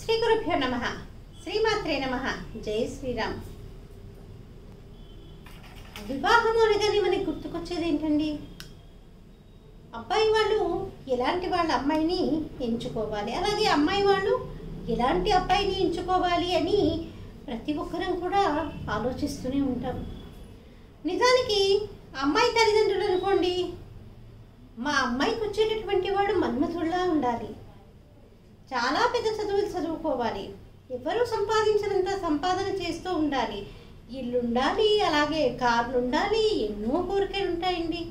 శ్రీ గురుభ్యో నమ శ్రీమాత్రే నమ జై శ్రీరామ్ వివాహం అనగానే మనకి గుర్తుకొచ్చేది ఏంటండి అబ్బాయి వాళ్ళు ఎలాంటి వాళ్ళ అమ్మాయిని ఎంచుకోవాలి అలాగే అమ్మాయి వాళ్ళు ఎలాంటి అబ్బాయిని ఎంచుకోవాలి అని ప్రతి ఒక్కరం కూడా ఆలోచిస్తూనే ఉంటాం నిజానికి అమ్మాయి తల్లిదండ్రులు అనుకోండి మా అమ్మాయికి వచ్చేటటువంటి వాడు మన్మథుల్లా ఉండాలి చాలా పెద్ద చదువులు చదువుకోవాలి ఎవరు సంపాదించినంత సంపాదన చేస్తూ ఉండాలి ఇల్లు ఉండాలి అలాగే కార్లు ఉండాలి ఎన్నో కోరికలు ఉంటాయండి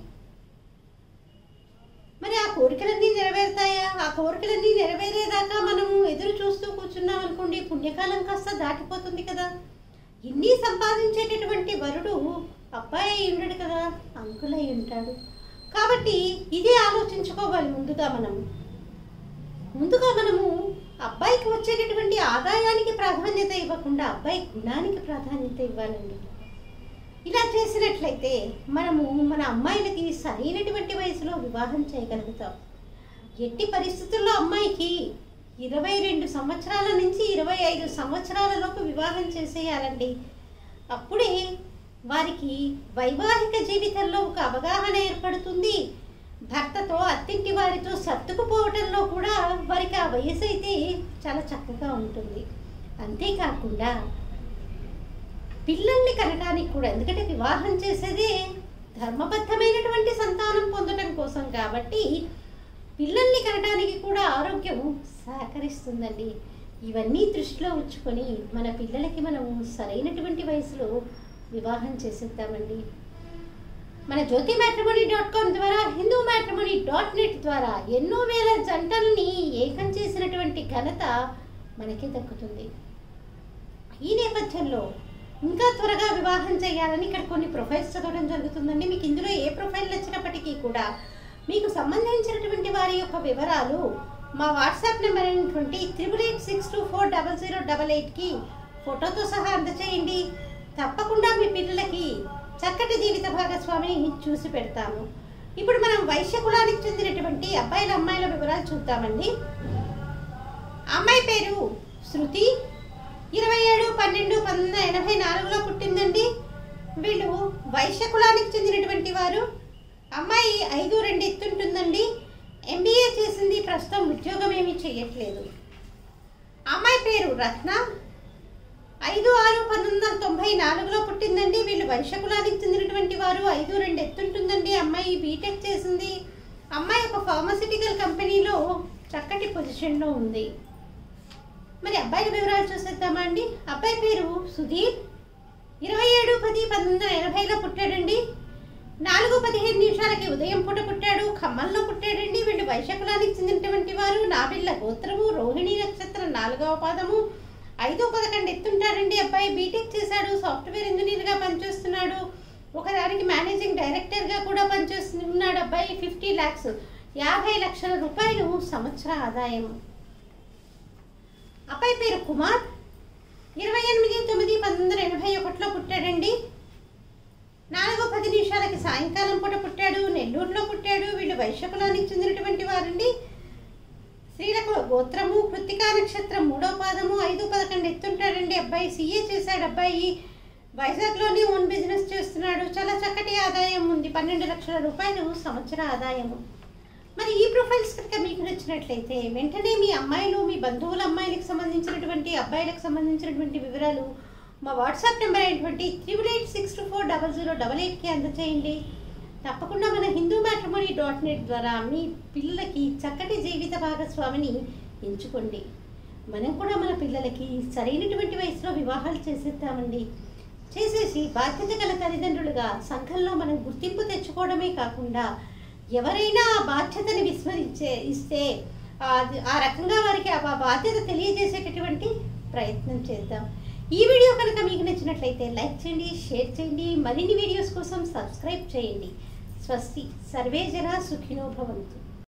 మరి ఆ కోరికలన్నీ నెరవేరుతాయా ఆ కోరికలన్నీ నెరవేరేదాకా మనము ఎదురు చూస్తూ కూర్చున్నాం అనుకోండి పుణ్యకాలం కాస్త దాటిపోతుంది కదా ఇన్ని సంపాదించేటటువంటి వరుడు అబ్బాయి అయి ఉండడు కదా అంకులై ఉంటాడు కాబట్టి ఇదే ఆలోచించుకోవాలి ముందుగా మనం ముందుగా మనము అబ్బాయికి వచ్చేటటువంటి ఆదాయానికి ప్రాధాన్యత ఇవ్వకుండా అబ్బాయి గుణానికి ప్రాధాన్యత ఇవ్వాలండి ఇలా చేసినట్లయితే మనము మన అమ్మాయిలకి సరైనటువంటి వయసులో వివాహం చేయగలుగుతాం ఎట్టి పరిస్థితుల్లో అమ్మాయికి ఇరవై రెండు సంవత్సరాల నుంచి ఇరవై ఐదు సంవత్సరాలలోపు వివాహం చేసేయాలండి అప్పుడే వారికి వైవాహిక జీవితంలో ఒక అవగాహన ఏర్పడుతుంది భర్తతో అత్తింటి వారితో సర్దుకుపోవటంలో కూడా వారికి ఆ వయసు అయితే చాలా చక్కగా ఉంటుంది అంతేకాకుండా పిల్లల్ని కనడానికి కూడా ఎందుకంటే వివాహం చేసేదే ధర్మబద్ధమైనటువంటి సంతానం పొందడం కోసం కాబట్టి పిల్లల్ని కనడానికి కూడా ఆరోగ్యం సహకరిస్తుందండి ఇవన్నీ దృష్టిలో ఉంచుకొని మన పిల్లలకి మనం సరైనటువంటి వయసులో వివాహం చేసేద్దామండి మన జ్యోతి మ్యాట్రిమోనీ డాట్ కామ్ ద్వారా హిందూ మ్యాట్రిమోనీ డాట్ నెట్ ద్వారా ఎన్నో వేల జంటల్ని ఏకం చేసినటువంటి ఘనత మనకే దక్కుతుంది ఈ నేపథ్యంలో ఇంకా త్వరగా వివాహం చేయాలని ఇక్కడ కొన్ని ప్రొఫైల్స్ చదవడం జరుగుతుందండి మీకు ఇందులో ఏ ప్రొఫైల్ నచ్చినప్పటికీ కూడా మీకు సంబంధించినటువంటి వారి యొక్క వివరాలు మా వాట్సాప్ నెంబర్ అయినటువంటి triple eight six two four double zero double ఎయిట్కి ఫోటోతో సహా అందచేయండి తప్పకుండా మీ పిల్లలకి చక్కటి జీవిత భాగస్వామిని చూసి పెడతాము ఇప్పుడు మనం వైశ్య కులానికి చెందినటువంటి అబ్బాయిల అమ్మాయిల వివరాలు చూద్దామండి అమ్మాయి పేరు శృతి ఇరవై ఏడు పన్నెండు పంతొమ్మిది వందల ఎనభై నాలుగులో పుట్టిందండి వీళ్ళు వైశ్య కులానికి చెందినటువంటి వారు అమ్మాయి ఐదు రెండు ఎత్తుంటుందండి ఎంబీఏ చేసింది ప్రస్తుతం ఉద్యోగం ఏమీ చేయట్లేదు అమ్మాయి పేరు రత్న ఐదు ఆరు పంతొమ్మిది వందల తొంభై నాలుగులో పుట్టిందండి వీళ్ళు వైశ్య కులానికి చెందినటువంటి వారు ఐదు రెండు ఎత్తుంటుందండి అమ్మాయి బీటెక్ చేసింది అమ్మాయి ఒక ఫార్మసిటికల్ కంపెనీలో చక్కటి పొజిషన్లో ఉంది మరి అబ్బాయి వివరాలు చూసేద్దామా అండి అబ్బాయి పేరు సుధీర్ ఇరవై ఏడు పది పంతొమ్మిది వందల ఎనభైలో పుట్టాడండి నాలుగు పదిహేను నిమిషాలకి ఉదయం పూట పుట్టాడు ఖమ్మంలో పుట్టాడండి వీళ్ళు వైశకులానికి చెందినటువంటి వారు నాబిళ్ళ గోత్రము రోహిణి నక్షత్రం నాలుగవ పాదము ఐదో పదకొండు ఎత్తుంటాడండి అబ్బాయి బీటెక్ చేశాడు సాఫ్ట్వేర్ ఇంజనీర్గా పనిచేస్తున్నాడు ఒకదానికి మేనేజింగ్ డైరెక్టర్గా కూడా పనిచేస్తున్నాడు అబ్బాయి ఫిఫ్టీ ల్యాక్స్ యాభై లక్షల రూపాయలు సంవత్సర ఆదాయం అబ్బాయి పేరు కుమార్ ఇరవై ఎనిమిది తొమ్మిది పంతొమ్మిది వందల ఎనభై ఒకటిలో పుట్టాడండి నాలుగో పది నిమిషాలకి సాయంకాలం పూట పుట్టాడు నెల్లూరులో పుట్టాడు వీళ్ళు వైశ్యకులానికి చెందినటువంటి వారండి స్త్రీలకు గోత్రము కృత్తికా నక్షత్రం మూడో పాదము ఐదు పదకొండు ఎత్తుంటాడండి అబ్బాయి సీఏ చేశాడు అబ్బాయి వైజాగ్లోనే ఓన్ బిజినెస్ చేస్తున్నాడు చాలా చక్కటి ఆదాయం ఉంది పన్నెండు లక్షల రూపాయలు సంవత్సర ఆదాయము మరి ఈ ప్రొఫైల్స్ కనుక మీకు నచ్చినట్లయితే వెంటనే మీ అమ్మాయిలు మీ బంధువుల అమ్మాయిలకు సంబంధించినటువంటి అబ్బాయిలకు సంబంధించినటువంటి వివరాలు మా వాట్సాప్ నెంబర్ అయినటువంటి triple eight six two four double zero double ఎయిట్కి అందచేయండి తప్పకుండా మన హిందూ మ్యాట్రిమోనీ డాట్ నెట్ ద్వారా మీ పిల్లలకి చక్కటి జీవిత భాగస్వామిని ఎంచుకోండి మనం కూడా మన పిల్లలకి సరైనటువంటి వయసులో వివాహాలు చేసేద్దామండి చేసేసి బాధ్యత గల తల్లిదండ్రులుగా సంఘంలో మనం గుర్తింపు తెచ్చుకోవడమే కాకుండా ఎవరైనా ఆ బాధ్యతని విస్మరించే ఇస్తే అది- ఆ రకంగా వారికి ఆ బాధ్యత తెలియజేసేటటువంటి ప్రయత్నం చేద్దాం ఈ వీడియో కనుక మీకు నచ్చినట్లయితే లైక్ చేయండి షేర్ చేయండి మరిన్ని వీడియోస్ కోసం సబ్స్క్రైబ్ చేయండి స్వస్తి సర్వే జన సుఖినో భవంతు